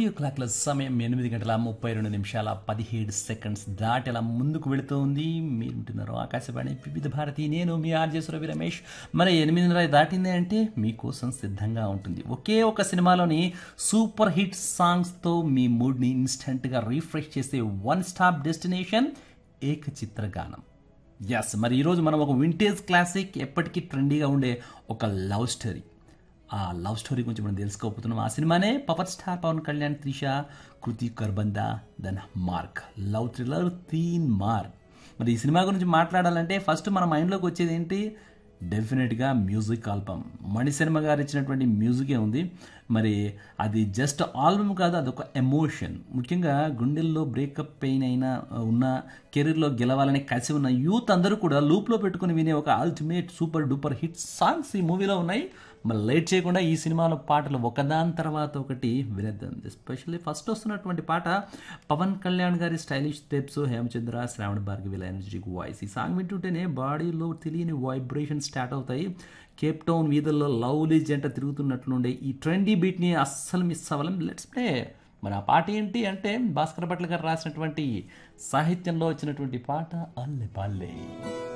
studio క్లాక్ల సమయం ఎనిమిది గంటల ముప్పై రెండు నిమిషాల పదిహేడు సెకండ్స్ దాటి అలా ముందుకు వెళుతోంది మీరు ఉంటున్నారు ఆకాశవాణి వివిధ భారతి నేను మీ ఆర్జే సురవి రమేష్ మరి ఎనిమిదిన్నర దాటింది అంటే మీకోసం సిద్ధంగా ఉంటుంది ఒకే ఒక సినిమాలోని సూపర్ హిట్ సాంగ్స్తో మీ మూడ్ని ఇన్స్టెంట్గా రీఫ్రెష్ చేసే వన్ స్టాప్ డెస్టినేషన్ ఏకచిత్ర గానం ఎస్ మరి ఈరోజు మనం ఒక వింటేజ్ క్లాసిక్ ఎప్పటికీ ట్రెండీగా ఉండే ఒక లవ్ స్టోరీ ఆ లవ్ స్టోరీ గురించి మనం తెలుసుకోకపోతున్నాం ఆ సినిమానే power star Pawan Kalyan Trisha Kriti Kharbanda Teenmaar love thriller Teenmaar మరి ఈ సినిమా గురించి మాట్లాడాలంటే ఫస్ట్ మన మైండ్లోకి వచ్చేది ఏంటి డెఫినెట్గా మ్యూజిక్ ఆల్బమ్ మణిశర్మ గారు ఇచ్చినటువంటి మ్యూజికే ఉంది మరి అది జస్ట్ ఆల్బమ్ కాదు అదొక ఎమోషన్ ముఖ్యంగా గుండెల్లో బ్రేకప్ పెయిన్ అయినా ఉన్న కెరీర్లో గెలవాలని కసి ఉన్న యూత్ అందరూ కూడా లూప్లో పెట్టుకుని వినే ఒక ultimate super duper hit songs ఈ మూవీలో ఉన్నాయి మరి లేట్ చేయకుండా ఈ సినిమాలో పాటలు ఒకదాని తర్వాత ఒకటి వినేద్దాం ఎస్పెషల్లీ ఫస్ట్ వస్తున్నటువంటి పాట పవన్ కళ్యాణ్ గారి stylish steps Hemachandra Sravana Bhargavi energetic voice ఈ సాంగ్ వింటుంటేనే బాడీలో తెలియని వైబ్రేషన్ స్టార్ట్ అవుతాయి కేప్ టౌన్ వీధుల్లో లవ్లీ జంట తిరుగుతున్నట్లుండే ఈ ట్రెండీ బీట్ని అస్సలు మిస్ అవ్వలేం లెట్స్ ప్లే మరి ఆ పాట ఏంటి అంటే భాస్కర్ భట్ల గారు రాసినటువంటి సాహిత్యంలో వచ్చినటువంటి పాట అల్లె పాల్లే